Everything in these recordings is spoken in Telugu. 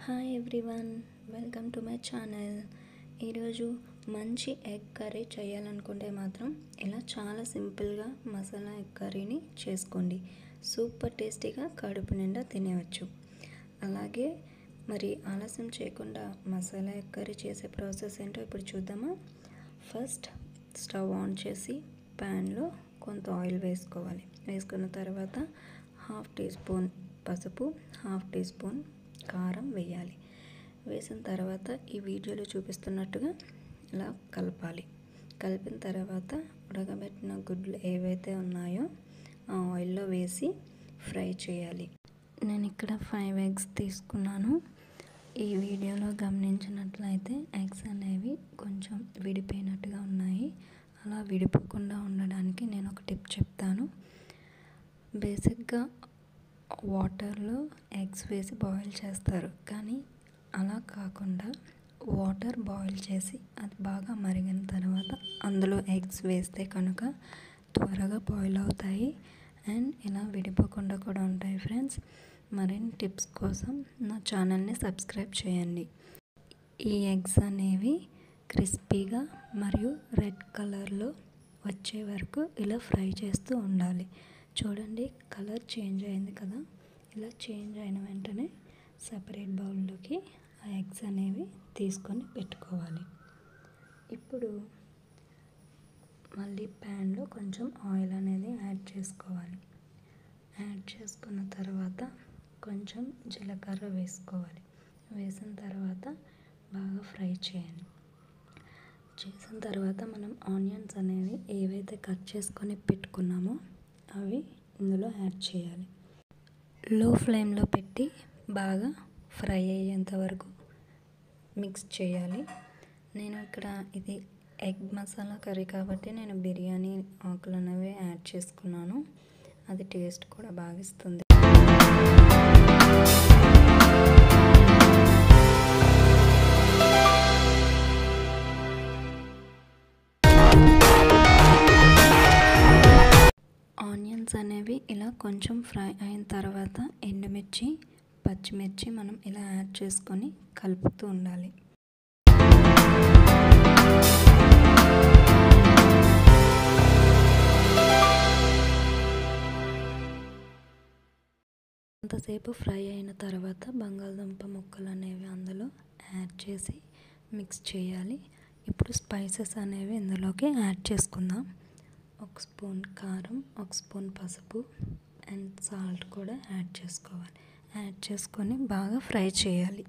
hi everyone welcome to my channel ఈరోజు మంచి ఎగ్ కర్రీ చేయాలనుకుంటే మాత్రం ఇలా చాలా సింపుల్గా మసాలా ఎగ్ కర్రీని చేసుకోండి సూపర్ టేస్టీగా కడుపు నిండా తినేవచ్చు అలాగే మరి ఆలస్యం చేయకుండా మసాలా ఎగ్ కర్రీ చేసే ప్రాసెస్ ఏంటో ఇప్పుడు చూద్దామా ఫస్ట్ స్టవ్ ఆన్ చేసి ప్యాన్లో కొంత ఆయిల్ వేసుకోవాలి వేసుకున్న తర్వాత హాఫ్ టీ స్పూన్ పసుపు హాఫ్ టీ స్పూన్ కారం వేయాలి వేసిన తర్వాత ఈ వీడియోలో చూపిస్తున్నట్టుగా ఇలా కలపాలి కలిపిన తర్వాత ఉడకబెట్టిన గుడ్లు ఏవైతే ఉన్నాయో ఆ ఆయిల్లో వేసి ఫ్రై చేయాలి నేను ఇక్కడ ఫైవ్ ఎగ్స్ తీసుకున్నాను ఈ వీడియోలో గమనించినట్లయితే ఎగ్స్ అనేవి కొంచెం విడిపోయినట్టుగా ఉన్నాయి అలా విడిపోకుండా ఉండడానికి నేను ఒక టిప్ చెప్తాను బేసిక్గా వాటర్లో ఎగ్స్ వేసి బాయిల్ చేస్తారు కానీ అలా కాకుండా వాటర్ బాయిల్ చేసి అది బాగా మరిగిన తర్వాత అందులో ఎగ్స్ వేస్తే కనుక త్వరగా బాయిల్ అవుతాయి అండ్ ఇలా విడిపోకుండా కూడా ఉంటాయి ఫ్రెండ్స్ మరిన్ని టిప్స్ కోసం నా ఛానల్ని సబ్స్క్రైబ్ చేయండి ఈ ఎగ్స్ అనేవి క్రిస్పీగా మరియు రెడ్ కలర్లో వచ్చే వరకు ఇలా ఫ్రై చేస్తూ ఉండాలి చూడండి కలర్ చేంజ్ అయింది కదా ఇలా చేంజ్ అయిన వెంటనే సపరేట్ బౌల్లోకి ఆ ఎగ్స్ అనేవి తీసుకొని పెట్టుకోవాలి ఇప్పుడు మళ్ళీ ప్యాన్లో కొంచెం ఆయిల్ అనేది యాడ్ చేసుకోవాలి యాడ్ చేసుకున్న తర్వాత కొంచెం జీలకర్ర వేసుకోవాలి వేసిన తర్వాత బాగా ఫ్రై చేయండి చేసిన తర్వాత మనం ఆనియన్స్ అనేవి ఏవైతే కట్ చేసుకొని పెట్టుకున్నామో అవి ఇందులో యాడ్ చేయాలి లో ఫ్లేమ్లో పెట్టి బాగా ఫ్రై అయ్యేంత వరకు మిక్స్ చేయాలి నేను ఇక్కడ ఇది ఎగ్ మసాలా కర్రీ కాబట్టి నేను బిర్యానీ ఆకులు అనేవి యాడ్ చేసుకున్నాను అది టేస్ట్ కూడా బాగా ఇస్తుంది ఆనియన్స్ అనేవి ఇలా కొంచెం ఫ్రై అయిన తర్వాత ఎండుమిర్చి పచ్చిమిర్చి మనం ఇలా యాడ్ చేసుకొని కలుపుతూ ఉండాలి అంతసేపు ఫ్రై అయిన తర్వాత బంగాళదుంప ముక్కలు అనేవి అందులో యాడ్ చేసి మిక్స్ చేయాలి ఇప్పుడు స్పైసెస్ అనేవి ఇందులోకి యాడ్ చేసుకుందాం ఒక స్పూన్ కారం ఒక స్పూన్ పసుపు అండ్ సాల్ట్ కూడా యాడ్ చేసుకోవాలి యాడ్ చేసుకొని బాగా ఫ్రై చేయాలి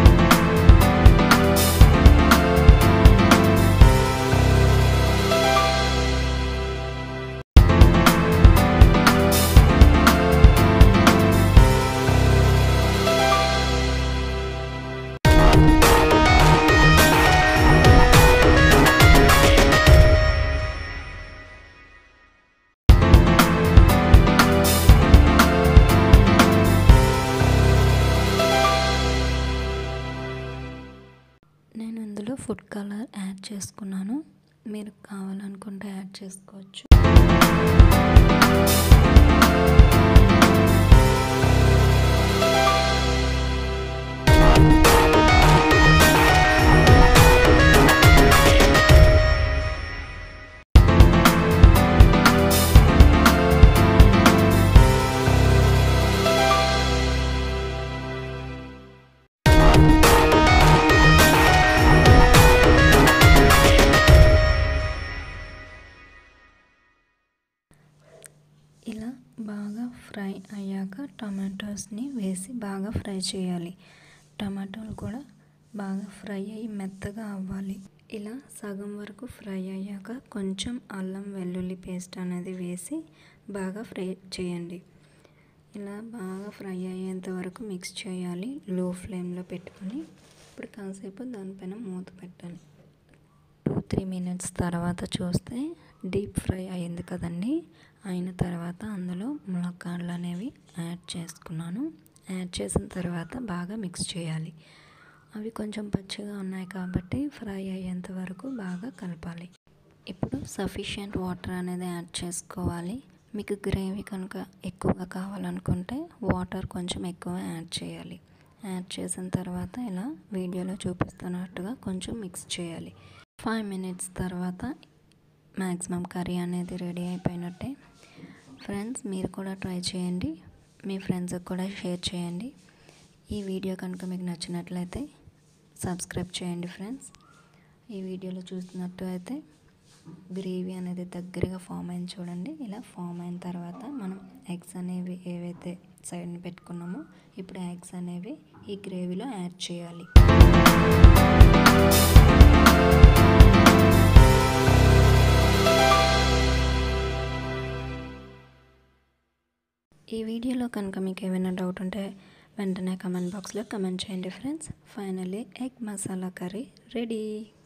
నేను ఇందులో ఫుడ్ కలర్ యాడ్ చేసుకున్నాను మీరు కావాలనుకుంటే యాడ్ చేసుకోవచ్చు ఇలా బాగా ఫ్రై అయ్యాక టమాటోస్ని వేసి బాగా ఫ్రై చేయాలి టమాటోలు కూడా బాగా ఫ్రై అయ్యి మెత్తగా అవ్వాలి ఇలా సగం వరకు ఫ్రై అయ్యాక కొంచెం అల్లం వెల్లుల్లి పేస్ట్ అనేది వేసి బాగా ఫ్రై చేయండి ఇలా బాగా ఫ్రై అయ్యేంత వరకు మిక్స్ చేయాలి లో ఫ్లేమ్లో పెట్టుకొని ఇప్పుడు కాసేపు దానిపైన మూత పెట్టాలి టూ త్రీ మినిట్స్ తర్వాత చూస్తే డీప్ ఫ్రై అయింది కదండి అయిన తర్వాత అందులో ములక్కాడలు అనేవి యాడ్ చేసుకున్నాను యాడ్ చేసిన తర్వాత బాగా మిక్స్ చేయాలి అవి కొంచెం పచ్చిగా ఉన్నాయి కాబట్టి ఫ్రై అయ్యేంత వరకు బాగా కలపాలి ఇప్పుడు సఫిషియంట్ వాటర్ అనేది యాడ్ చేసుకోవాలి మీకు గ్రేవీ కనుక ఎక్కువగా కావాలనుకుంటే వాటర్ కొంచెం ఎక్కువ యాడ్ చేయాలి యాడ్ చేసిన తర్వాత ఇలా వీడియోలో చూపిస్తున్నట్టుగా కొంచెం మిక్స్ చేయాలి ఫైవ్ మినిట్స్ తర్వాత మ్యాక్సిమం కర్రీ అనేది రెడీ అయిపోయినట్టే ఫ్రెండ్స్ మీరు కూడా ట్రై చేయండి మీ ఫ్రెండ్స్కి కూడా షేర్ చేయండి ఈ వీడియో కనుక మీకు నచ్చినట్లయితే సబ్స్క్రైబ్ చేయండి ఫ్రెండ్స్ ఈ వీడియోలో చూస్తున్నట్టు అయితే గ్రేవీ అనేది దగ్గరగా ఫామ్ అయింది చూడండి ఇలా ఫామ్ అయిన తర్వాత మనం ఎగ్స్ అనేవి ఏవైతే సైడ్ని పెట్టుకున్నామో ఇప్పుడు ఎగ్స్ అనేవి ఈ గ్రేవీలో యాడ్ చేయాలి ఈ వీడియోలో కనుక మీకు ఏమైనా డౌట్ ఉంటే వెంటనే కమెంట్ బాక్స్లో కమెంట్ చేయండి friends finally egg masala curry ready